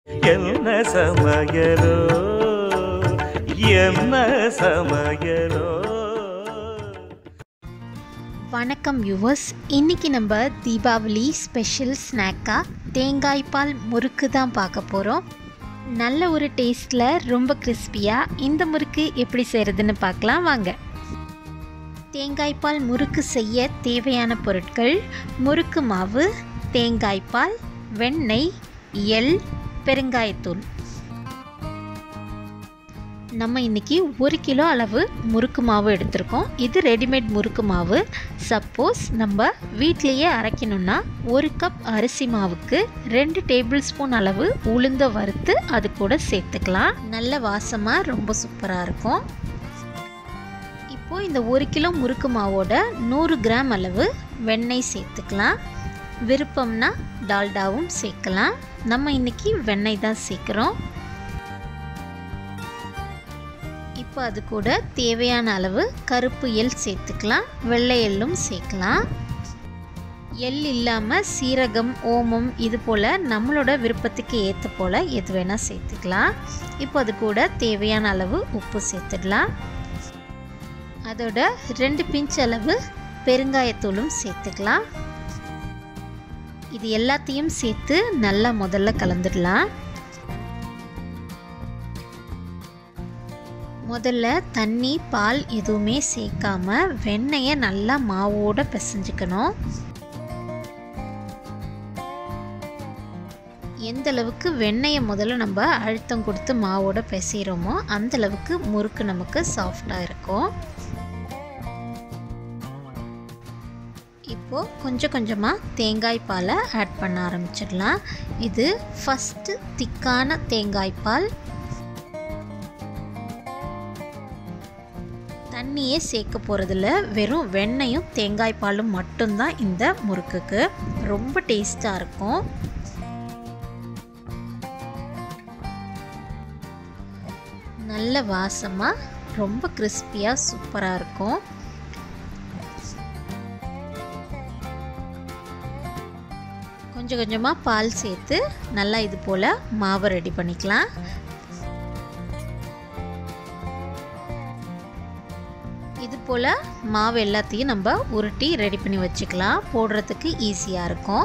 என்ன சமயலோ என்ன சமயலோ வணக்கம் யூவர்ஸ் இன்றைக்கி நம்ம தீபாவளி ஸ்பெஷல் ஸ்நாக்காக தேங்காய் பால் முறுக்கு தான் பார்க்க போகிறோம் நல்ல ஒரு டேஸ்ட்டில் ரொம்ப கிறிஸ்பியாக இந்த முறுக்கு எப்படி செய்கிறதுன்னு பார்க்கலாம் வாங்க தேங்காய் பால் முறுக்கு செய்ய தேவையான பொருட்கள் முறுக்கு மாவு தேங்காய் பால் வெண்ணெய் எள் பெருங்காயத்தூள் நம்ம இன்றைக்கி ஒரு கிலோ அளவு முறுக்கு மாவு எடுத்திருக்கோம் இது ரெடிமேட் முறுக்கு மாவு சப்போஸ் நம்ம வீட்லேயே அரைக்கணும்னா ஒரு கப் அரிசி மாவுக்கு ரெண்டு டேபிள் ஸ்பூன் அளவு உளுந்த வறுத்து அது கூட சேர்த்துக்கலாம் நல்ல வாசமாக ரொம்ப சூப்பராக இருக்கும் இப்போது இந்த ஒரு கிலோ முறுக்கு மாவோட நூறு கிராம் அளவு வெண்ணெய் சேர்த்துக்கலாம் விருப்பம்னா டால்டாவும் சேர்க்கலாம் நம்ம இன்றைக்கி வெண்ணெய் தான் சேர்க்குறோம் இப்போ அது கூட தேவையான அளவு கருப்பு எள் சேர்த்துக்கலாம் வெள்ளை எள்ளும் சேர்க்கலாம் எள் இல்லாமல் சீரகம் ஓமம் இது போல் நம்மளோட விருப்பத்துக்கு ஏற்ற போல் எது வேணால் சேர்த்துக்கலாம் இப்போ அது கூட தேவையான அளவு உப்பு சேர்த்துடலாம் அதோட ரெண்டு பிஞ்ச் அளவு பெருங்காயத்தூளும் சேர்த்துக்கலாம் இது எல்லாத்தையும் சேர்த்து நல்லா முதல்ல கலந்துடலாம் முதல்ல தண்ணி பால் எதுவுமே சேர்க்காம வெண்ணெயை நல்லா மாவோட பிசைஞ்சுக்கணும் எந்த அளவுக்கு வெண்ணெயை முதல்ல நம்ம அழுத்தம் கொடுத்து மாவோட பிசைகிறோமோ அந்த அளவுக்கு முறுக்கு நமக்கு சாஃப்டாக இருக்கும் இப்போது கொஞ்சம் கொஞ்சமாக தேங்காய் பாலை ஆட் பண்ண ஆரம்பிச்சிடலாம் இது ஃபஸ்ட்டு திக்கான தேங்காய் பால் தண்ணியே சேர்க்க போகிறதில்ல வெறும் வெண்ணெயும் தேங்காய் பாலும் மட்டும்தான் இந்த முறுக்குக்கு ரொம்ப டேஸ்ட்டாக இருக்கும் நல்ல வாசமாக ரொம்ப கிறிஸ்பியாக சூப்பராக இருக்கும் கொஞ்சம் கொஞ்சமாக பால் சேர்த்து நல்லா இது போல் மாவை ரெடி பண்ணிக்கலாம் இது போல் மாவு எல்லாத்தையும் நம்ம உருட்டி ரெடி பண்ணி வச்சுக்கலாம் போடுறதுக்கு ஈஸியாக இருக்கும்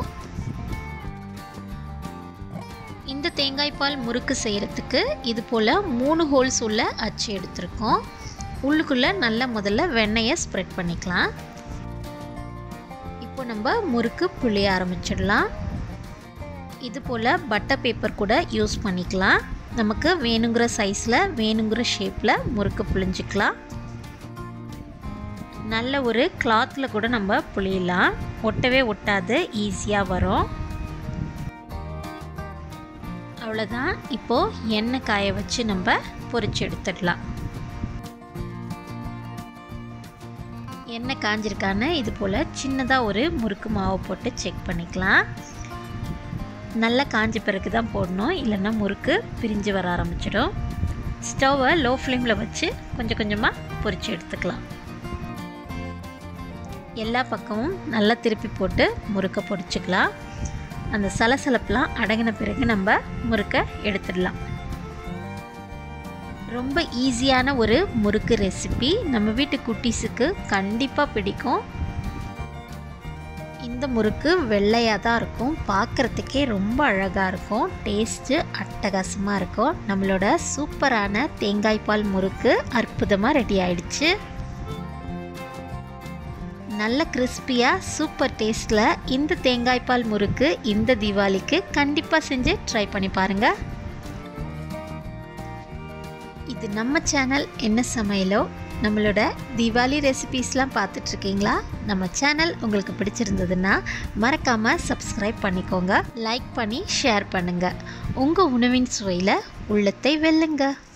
இந்த தேங்காய் பால் முறுக்கு செய்கிறதுக்கு இது போல் மூணு ஹோல்ஸ் உள்ள அச்சு எடுத்திருக்கோம் உள்ளுக்குள்ளே நல்லா முதல்ல வெண்ணெயை ஸ்ப்ரெட் பண்ணிக்கலாம் இப்போ நம்ம முறுக்கு புளிய ஆரம்பிச்சிடலாம் இது போல் பட்டர் பேப்பர் கூட யூஸ் பண்ணிக்கலாம் நமக்கு வேணுங்கிற சைஸில் வேணுங்கிற ஷேப்பில் முறுக்கு புளிஞ்சிக்கலாம் நல்ல ஒரு கிளாத்தில் கூட நம்ம புளியலாம் ஒட்டவே ஒட்டாது ஈஸியாக வரும் அவ்வளோதான் இப்போது எண்ணெய் காய வச்சு நம்ம பொரிச்சு எடுத்துடலாம் எண்ணெய் காஞ்சிருக்கான்னு இது போல் சின்னதாக ஒரு முறுக்கு மாவு போட்டு செக் பண்ணிக்கலாம் நல்லா காஞ்ச பிறகு தான் போடணும் இல்லைன்னா முறுக்கு பிரிஞ்சு வர ஆரம்பிச்சிடும் ஸ்டவ்வை லோ ஃப்ளேமில் வச்சு கொஞ்சம் கொஞ்சமாக பொரிச்சு எடுத்துக்கலாம் எல்லா பக்கமும் நல்லா திருப்பி போட்டு முறுக்கை பொடிச்சுக்கலாம் அந்த சலசலப்பெலாம் அடங்கின பிறகு நம்ம முறுக்கை எடுத்துடலாம் ரொம்ப ஈஸியான ஒரு முறுக்கு ரெசிபி நம்ம வீட்டு குட்டீஸுக்கு கண்டிப்பாக பிடிக்கும் இந்த முறுக்கு வெள்ளையாக தான் இருக்கும் பார்க்குறதுக்கே ரொம்ப அழகாக இருக்கும் டேஸ்ட்டு அட்டகாசமாக இருக்கும் நம்மளோட சூப்பரான தேங்காய் பால் முறுக்கு அற்புதமாக ரெடி ஆயிடுச்சு நல்ல கிறிஸ்பியாக சூப்பர் டேஸ்ட்டில் இந்த தேங்காய் பால் முறுக்கு இந்த தீபாவளிக்கு கண்டிப்பாக செஞ்சு ட்ரை பண்ணி பாருங்கள் இது நம்ம சேனல் என்ன சமையலோ நம்மளோட தீபாவளி ரெசிபீஸ்லாம் பார்த்துட்ருக்கீங்களா நம்ம சேனல் உங்களுக்கு பிடிச்சிருந்ததுன்னா மறக்காமல் சப்ஸ்கிரைப் பண்ணிக்கோங்க லைக் பண்ணி ஷேர் பண்ணுங்கள் உங்கள் உணவின் சுவையில் உள்ளத்தை வெல்லுங்க